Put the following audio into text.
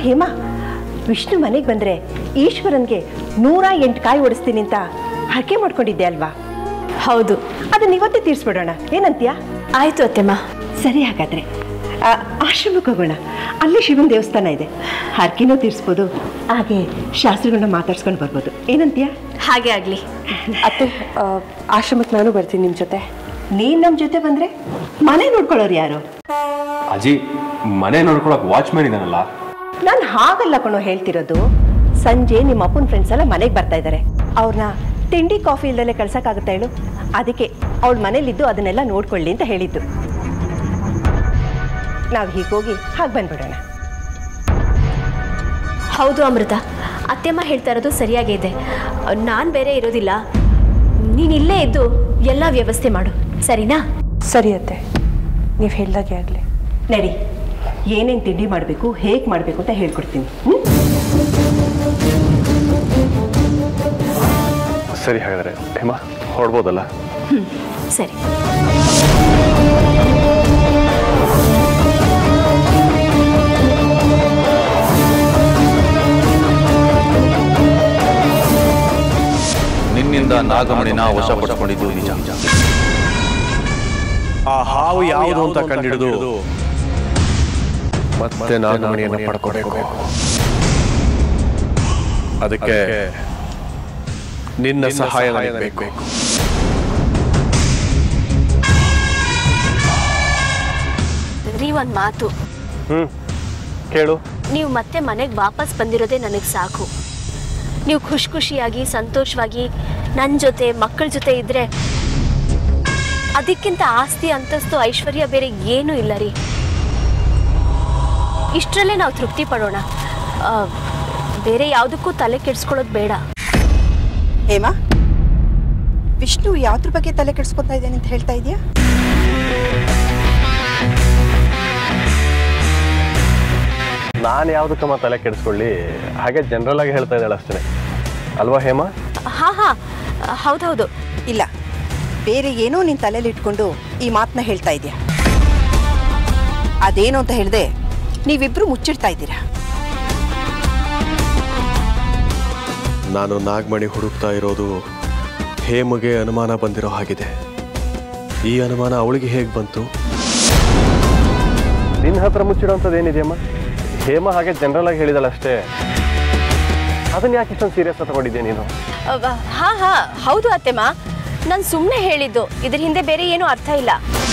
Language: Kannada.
ಹೇಮಾ ವಿಷ್ಣು ಮನೆಗೆ ಬಂದ್ರೆ ಈಶ್ವರನ್ಗೆ ನೂರ ಎಂಟು ಕಾಯಿ ಓಡಿಸ್ತೀನಿ ಅಂತ ಹರಕೆ ಮಾಡ್ಕೊಂಡಿದ್ದೆ ಅಲ್ವಾ ಹೌದು ಅದನ್ನ ಇವತ್ತೇ ತೀರ್ಸ್ಬಿಡೋಣ ಏನಂತೀಯ ಆಯ್ತು ಅತ್ತೆಮ್ಮ ಸರಿ ಹಾಗಾದ್ರೆ ಆ, ಆಶ್ರಮಕ್ಕೆ ಹೋಗೋಣ ಅಲ್ಲಿ ಶಿವನ ದೇವಸ್ಥಾನ ಇದೆ ಹರಕೆನೂ ತೀರಿಸ್ಬೋದು ಹಾಗೆ ಶಾಸ್ತ್ರಿಗಳನ್ನ ಮಾತಾಡ್ಸ್ಕೊಂಡು ಬರ್ಬೋದು ಏನಂತೀಯ ಹಾಗೆ ಆಗಲಿ ಅತ್ತೆ ಆ, ಆಶ್ರಮಕ್ಕೆ ನಾನು ಬರ್ತೀನಿ ನಿಮ್ಮ ಜೊತೆ ನೀನ್ ನಮ್ಮ ಜೊತೆ ಬಂದ್ರೆ ಮನೆ ನೋಡ್ಕೊಳ್ಳೋರು ಯಾರು ಅಜಿ ಮನೆ ನೋಡ್ಕೊಳಕ್ ವಾಚ್ಮ್ಯಾನ್ ಇದಾನಲ್ಲ ನಾನು ಹಾಗಲ್ಲ ಕಣೋ ಹೇಳ್ತಿರೋದು ಸಂಜೆ ನಿಮ್ಮ ಅಪ್ಪನ ಫ್ರೆಂಡ್ಸ್ ಎಲ್ಲ ಮನೆಗೆ ಬರ್ತಾ ಇದ್ದಾರೆ ಅವ್ರನ್ನ ತಿಂಡಿ ಕಾಫಿ ಇಲ್ದಲೆ ಕಳ್ಸಕ್ಕಾಗುತ್ತಾ ಹೇಳು ಅದಕ್ಕೆ ಅವಳ ಮನೇಲಿದ್ದು ಅದನ್ನೆಲ್ಲ ನೋಡ್ಕೊಳ್ಳಿ ಅಂತ ಹೇಳಿದ್ದು ನಾವು ಹೀಗೋಗಿ ಹಾಗೆ ಬಂದ್ಬಿಡೋಣ ಹೌದು ಅಮೃತ ಅತ್ತೆಮ್ಮ ಹೇಳ್ತಾ ಇರೋದು ಸರಿಯಾಗೇ ಇದೆ ನಾನು ಬೇರೆ ಇರೋದಿಲ್ಲ ನೀನು ಇಲ್ಲೇ ಇದ್ದು ಎಲ್ಲ ವ್ಯವಸ್ಥೆ ಮಾಡು ಸರಿನಾ ಸರಿ ಅತ್ತೆ ನೀವು ಹೇಳ್ದಾಗೆ ಆಗಲಿ ನಡಿ ಏನೇನು ತಿಂಡಿ ಮಾಡಬೇಕು ಹೇಗೆ ಮಾಡಬೇಕು ಅಂತ ಹೇಳ್ಕೊಡ್ತೀನಿ ಹ್ಞೂ ಸರಿ ಹಾಗಾದ್ರೆ ಹೇಮಾ ಹೊಡ್ಬೋದಲ್ಲ ಸರಿ ನಿನ್ನಿಂದ ನಾಗಮಣಿನ ವಶಪಡಿಸಿಕೊಂಡಿದ್ದು ನಿಜ ಆ ಹಾವು ಯಾವುದು ಅಂತ ಕಂಡಿಡಿದು ಮತ್ತೆ ನಾಗಮಣಿಯನ್ನು ಪಡ್ಕೋಬೇಕು ಅದಕ್ಕೆ ನಿನ್ನ ಸಹಾಯ ನನಗೆ ಬೇಕು ರೀ ಒಂದು ಮಾತು ಹ್ಮ್ ಕೇಳು ನೀವು ಮತ್ತೆ ಮನೆಗೆ ವಾಪಸ್ ಬಂದಿರೋದೇ ನನಗೆ ಸಾಕು ನೀವು ಖುಷಿ ಖುಷಿಯಾಗಿ ಸಂತೋಷವಾಗಿ ನನ್ನ ಜೊತೆ ಮಕ್ಕಳ ಜೊತೆ ಇದ್ರೆ ಅದಕ್ಕಿಂತ ಆಸ್ತಿ ಅಂತಸ್ತು ಐಶ್ವರ್ಯ ಬೇರೆ ಏನೂ ಇಲ್ಲ ರೀ ಇಷ್ಟರಲ್ಲೇ ನಾವು ತೃಪ್ತಿ ಪಡೋಣ ಆ, ಬೇರೆ ಯಾವುದಕ್ಕೂ ತಲೆ ಕೆಡಿಸ್ಕೊಳ್ಳೋದು ಬೇಡ ಹೇಮಾ ವಿಷ್ಣು ಯಾವ್ದ್ರ ಬಗ್ಗೆ ತಲೆ ಕೆಡಿಸ್ಕೊತಾ ಇದ್ದೇನೆ ಅಂತ ಹೇಳ್ತಾ ಇದೆಯಾ ನಾನು ಯಾವ್ದಕ್ಕಮ್ಮ ತಲೆ ಕೆಡಿಸ್ಕೊಳ್ಳಿ ಹಾಗೆ ಜನರಲ್ ಆಗಿ ಹೇಳ್ತಾ ಇದ್ದಾಳೆ ಅಷ್ಟೇ ಅಲ್ವಾ ಹೇಮಾ ಹಾ ಹಾ ಹೌದೌದು ಇಲ್ಲ ಬೇರೆ ಏನೋ ನಿನ್ ತಲೆಯಲ್ಲಿ ಇಟ್ಕೊಂಡು ಈ ಮಾತನ್ನ ಹೇಳ್ತಾ ಇದೆಯಾ ಅದೇನು ಅಂತ ಹೇಳ್ದೆ ನೀವಿಬ್ರು ಮುಚ್ಚಿಡ್ತಾ ಇದ್ದೀರಾ ನಾನು ನಾಗಮಣಿ ಹುಡುಕ್ತಾ ಇರೋದು ಹೇಮಗೆ ಅನುಮಾನ ಬಂದಿರೋ ಹಾಗಿದೆ ಈ ಅನುಮಾನ ಅವಳಿಗೆ ಹೇಗೆ ಬಂತು ನಿನ್ನ ಹತ್ರ ಮುಚ್ಚಿಡೋಂಥದ್ದು ಏನಿದೆಯಮ್ಮ ಹೇಮಾ ಹಾಗೆ ಜನರಲ್ ಆಗಿ ಹೇಳಿದಾಳೆ ಅಷ್ಟೇ ಅದನ್ನ ಯಾಕೆ ಇಷ್ಟೊಂದು ಸೀರಿಯಸ್ ತಗೊಂಡಿದ್ದೆ ನೀನು ಅವ- ಹಾ ಹಾ ಹೌದು ಅತ್ತೆಮ್ಮ ನಾನು ಸುಮ್ಮನೆ ಹೇಳಿದ್ದು ಇದ್ರ ಹಿಂದೆ ಬೇರೆ ಏನೂ ಅರ್ಥ ಇಲ್ಲ